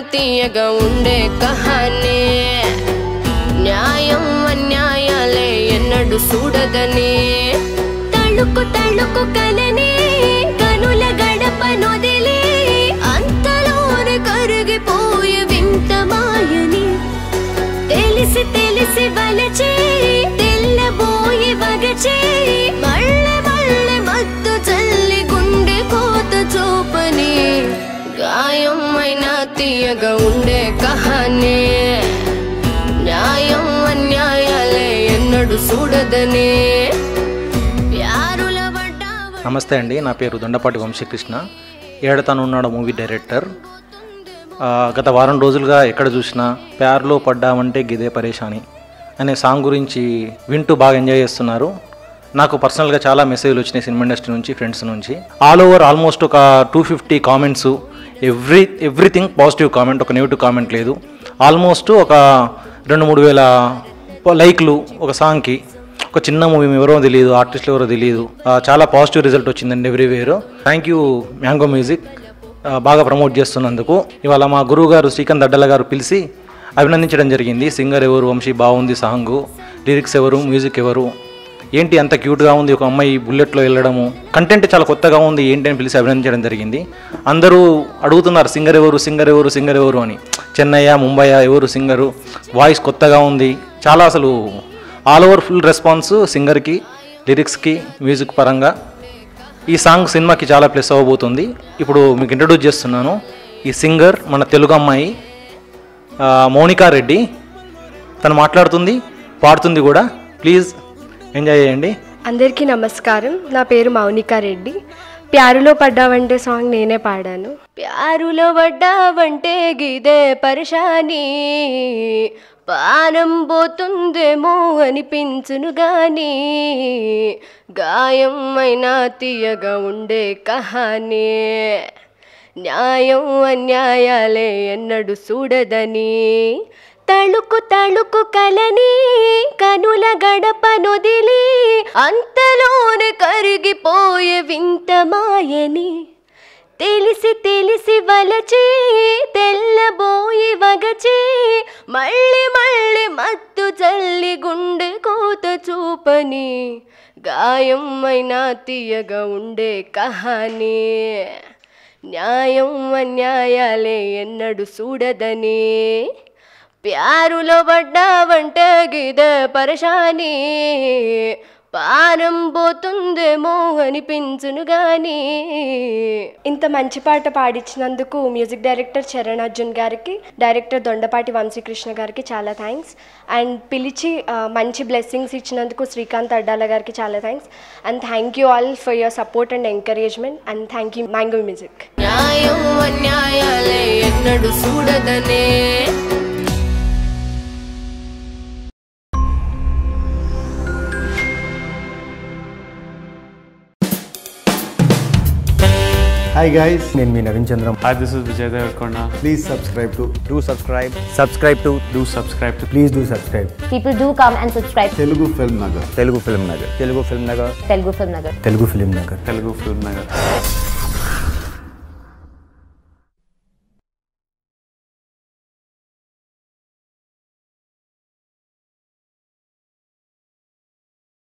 తీయగా ఉండే కహానే న్యాయం అన్యాయాలే ఎన్నడు చూడదని తళుకు తళుకు కలని కనుల గడప నొదిలి అంతలోనే కరిగిపోయే వింత మాయని తెలిసి తెలిసి వలచి తెల్లబోయి వగచి మళ్ళీ మళ్ళీ మత్తు చల్లి గుండె కోత చూపని గాయం అయినా తీయగా ఉండే కహానే న్యాయం అన్యాయాలే ఎన్నడు చూడదని ప్యారుల పడ్డావ నమస్తే అండి నా పేరు దొండపాటి వంశీకృష్ణ ఏడతనున్నాడు మూవీ డైరెక్టర్ ఆ, గత వారం రోజులుగా ఎక్కడ చూసినా ప్యార్లో పడ్డామంటే గిదే పరేషాని అనే సాంగ్ గురించి వింటూ బాగా ఎంజాయ్ చేస్తున్నారు నాకు పర్సనల్గా చాలా మెసేజ్లు వచ్చినాయి సినిమా ఇండస్ట్రీ నుంచి ఫ్రెండ్స్ నుంచి ఆల్ ఓవర్ ఆల్మోస్ట్ ఒక two fifty comments every everything positive comment ఒక నెగిటివ్ కామెంట్ లేదు ఆల్మోస్ట్ ఒక రెండు మూడు వేల లైక్లు ఒక సాంగ్కి ఒక చిన్న మూవీ ఎవరో తెలియదు ఆర్టిస్టులు ఎవరో తెలియదు ఆ, చాలా పాజిటివ్ రిజల్ట్ వచ్చిందండి everywhere thank you Mango Music ఆ, బాగా ప్రమోట్ చేస్తున్నందుకు ఇవాళ మా గురువు గారు శ్రీకాంత్ అడ్డల గారు పిలిచి అభినందించడం జరిగింది సింగర్ ఎవరు వంశీ బాగుంది సాంగ్ లిరిక్స్ ఎవరు మ్యూజిక్ ఎవరు ఏంటి అంత క్యూట్గా ఉంది ఒక అమ్మాయి బుల్లెట్లో వెళ్ళడము కంటెంట్ చాలా కొత్తగా ఉంది ఏంటి అని పిలిచి అభినందించడం జరిగింది అందరూ అడుగుతున్నారు సింగర్ ఎవరు సింగర్ ఎవరు సింగర్ ఎవరు అని చెన్నయ్య ముంబై ఎవరు సింగరు వాయిస్ కొత్తగా ఉంది చాలా అసలు ఆల్ ఓవర్ ఫుల్ రెస్పాన్స్ సింగర్కి లిరిక్స్కి మ్యూజిక్ పరంగా ఈ సాంగ్ సినిమాకి చాలా ప్లస్ అవ్వబోతుంది ఇప్పుడు మీకు ఇంట్రడ్యూస్ చేస్తున్నాను ఈ సింగర్ మన తెలుగు అమ్మాయి ఆ, మౌనికా రెడ్డి తను మాట్లాడుతుంది పాడుతుంది కూడా ప్లీజ్ ఎంజాయ్ చేయండి అందరికీ నమస్కారం నా పేరు మౌనికా రెడ్డి ప్యారులో పడ్డావంటే సాంగ్ నేనే పాడాను ప్యారులో పడ్డావంటే గిదే పరిశాని పానం పోతుందేమో అనిపించును గాని గాయం అయినా తీయగా ఉండే కహానే న్యాయం అన్యాయాలే ఎన్నడు చూడదని తళుకు తళుకు కలని కనుల గడప నొదిలి అంతలోనే కరిగిపోయే వింత మాయని తెలిసి తెలిసి వలచి తెల్లబోయి వగచి మళ్ళీ మళ్ళీ మత్తు చల్లి గుండె కోత చూపని గాయం అయినా తీయగా ఉండే కహాని న్యాయం అన్యాయాలే ఎన్నడు చూడదని ప్యారులో పడ్డావంటే గిద పరశాని పానం పోతుందేమో అనిపించును గాని ఇంత మంచి పాట పాడించినందుకు మ్యూజిక్ డైరెక్టర్ చరణ్ అర్జున్ గారికి డైరెక్టర్ దొండపాటి వంశీకృష్ణ గారికి చాలా థ్యాంక్స్ అండ్ పిలిచి ఆ, మంచి బ్లెస్సింగ్స్ ఇచ్చినందుకు శ్రీకాంత్ అడ్డాల గారికి చాలా thanks and thank you all for your support and encouragement and thank you Mango Music న్యాయం అన్యాయాలే ఎన్నడు చూడదనే హాయ్ గైస్ నేను మీ Naveen Chandram Hi, this is Vijay Devarkonda. Please subscribe to do subscribe subscribe to Do subscribe to please do subscribe People do come and subscribe to Telugu Film Nagar telugu film nagar telugu film nagar Telugu Film Nagar. Telugu Film Nagar Telugu Film Nagar.